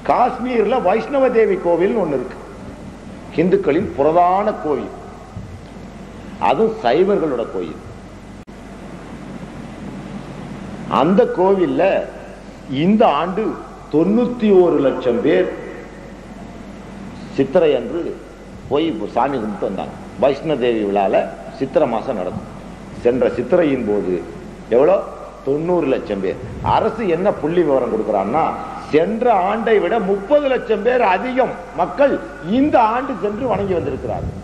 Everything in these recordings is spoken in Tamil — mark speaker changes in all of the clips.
Speaker 1: காஷ்மீர்ல வைஷ்ணவ தேவி கோவில் ஒண்ணு இருக்கு இந்துக்களின் புரதான கோவில் அதுவும் சைவர்களோட கோயில் அந்த கோவில்ல இந்த ஆண்டு தொண்ணூத்தி ஒரு லட்சம் பேர் சித்திரை அன்று போய் சாமி கும்பிட்டு வந்தாங்க வைஷ்ணவ தேவி விழால சித்திரை மாசம் நடக்கும் சென்ற சித்திரையின் போது எவ்வளோ தொண்ணூறு லட்சம் பேர் அரசு என்ன புள்ளி விவரம் கொடுக்கிறான்னா சென்ற ஆண்டை விட முப்பது லட்சம் பேர் அதிகம் மக்கள் இந்த ஆண்டு சென்று வணங்கி வந்திருக்கிறார்கள்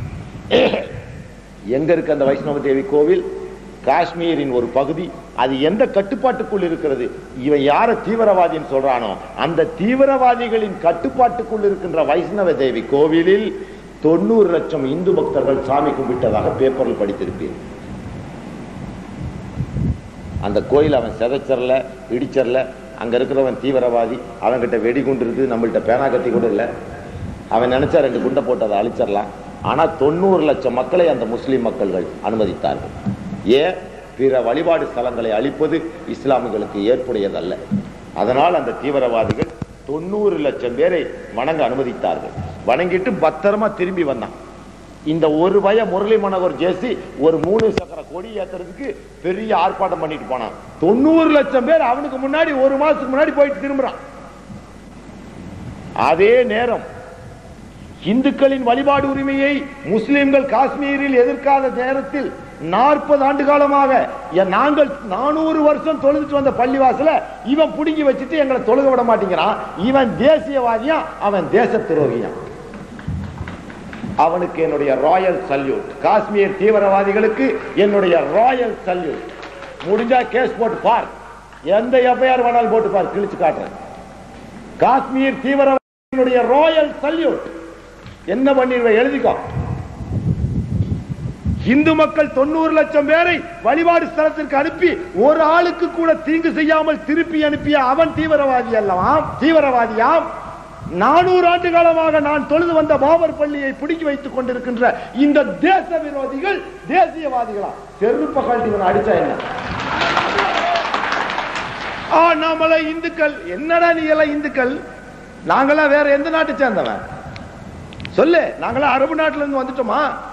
Speaker 1: எங்க இருக்கு அந்த வைஷ்ணவ தேவி கோவில் காஷ்மீரின் ஒரு பகுதி அது எந்த கட்டுப்பாட்டுக்குள் இருக்கிறது இவன் யார தீவிரவாதின்னு சொல்றானோ அந்த தீவிரவாதிகளின் கட்டுப்பாட்டுக்குள் இருக்கின்ற வைஷ்ணவ தேவி கோவிலில் தொண்ணூறு லட்சம் இந்து பக்தர்கள் சாமி கும்பிட்டதாக பேப்பரில் படித்திருப்பேன் அந்த கோயில் அவன் செதைச்சரல இடிச்சரல அங்க இருக்கிறவன் தீவிரவாதி அவன்கிட்ட வெடிகுண்டு இருக்கு நம்மள்ட்ட பேனா கத்தி கூட இல்லை அவன் நினைச்சா ரெண்டு குண்டை போட்டு அதை அழிச்சிடலாம் ஆனா தொண்ணூறு லட்சம் மக்களை அந்த முஸ்லிம் மக்கள்கள் அனுமதித்தார்கள் ஏன் பிற வழிபாடு ஸ்தலங்களை அழிப்பது இஸ்லாமிகளுக்கு ஏற்புடையதல்ல அதனால் அந்த தீவிரவாதிகள் தொண்ணூறு லட்சம் பேரை வணங்க அனுமதித்தார்கள் வணங்கிட்டு பத்திரமா திரும்பி வந்தான் இந்த ஒரு வய முரளி மனோகர் ஜேசி ஒரு மூணு சக்கர கொடி ஏத்துறதுக்கு பெரிய ஆர்ப்பாட்டம் பண்ணிட்டு போனான் தொண்ணூறு லட்சம் பேர் அவனுக்கு முன்னாடி ஒரு மாசத்துக்கு முன்னாடி போயிட்டு திரும்புறான் அதே நேரம் இந்துக்களின் வழிபாடு உரிமையை முஸ்லிம்கள் காஷ்மீரில் எதிர்க்காத நேரத்தில் நாற்பது ஆண்டு காலமாக என் நாங்கள் நானூறு வருஷம் தொழுதுட்டு வந்த பள்ளிவாசல இவன் புடுங்கி வச்சுட்டு எங்களை தொழுக விட மாட்டேங்கிறான் இவன் தேசியவாதியா அவன் தேச துரோகியான் அவனுக்கு என்னுடைய ராயல் சல்யூட் காஷ்மீர் தீவிரவாதிகளுக்கு என்னுடைய ராயல் சல்யூட் முடிஞ்சா கேஸ் போட்டு பார் எந்த எஃப்ஐஆர் வேணாலும் போட்டு பார் கிழிச்சு காட்டுறேன் காஷ்மீர் தீவிரவாதிகளுடைய ராயல் சல்யூட் என்ன பண்ணிடுவேன் எழுதிக்கோ இந்து மக்கள் தொண்ணூறு லட்சம் பேரை வழிபாடு ஸ்தலத்திற்கு அனுப்பி ஒரு ஆளுக்கு கூட தீங்கு செய்யாமல் திருப்பி அனுப்பிய அவன் தீவிரவாதி அல்லவாம் தீவிரவாதியாம் நானூறு ஆண்டு காலமாக நான் தொழுது வந்த பாபர் பள்ளியை பிடுங்கி வைத்துக் கொண்டிருக்கின்ற இந்த தேச விரோதிகள் தேசியவாதிகளா செருப்ப கழட்டி இவனை அடிச்சா என்ன ஆ நாமள இந்துக்கள் என்னடா நீ எல்லாம் இந்துக்கள் நாங்களாம் வேற எந்த நாட்டை சேர்ந்தவன் சொல்லு நாங்களாம் அரபு நாட்டுல இருந்து வந்துட்டோமா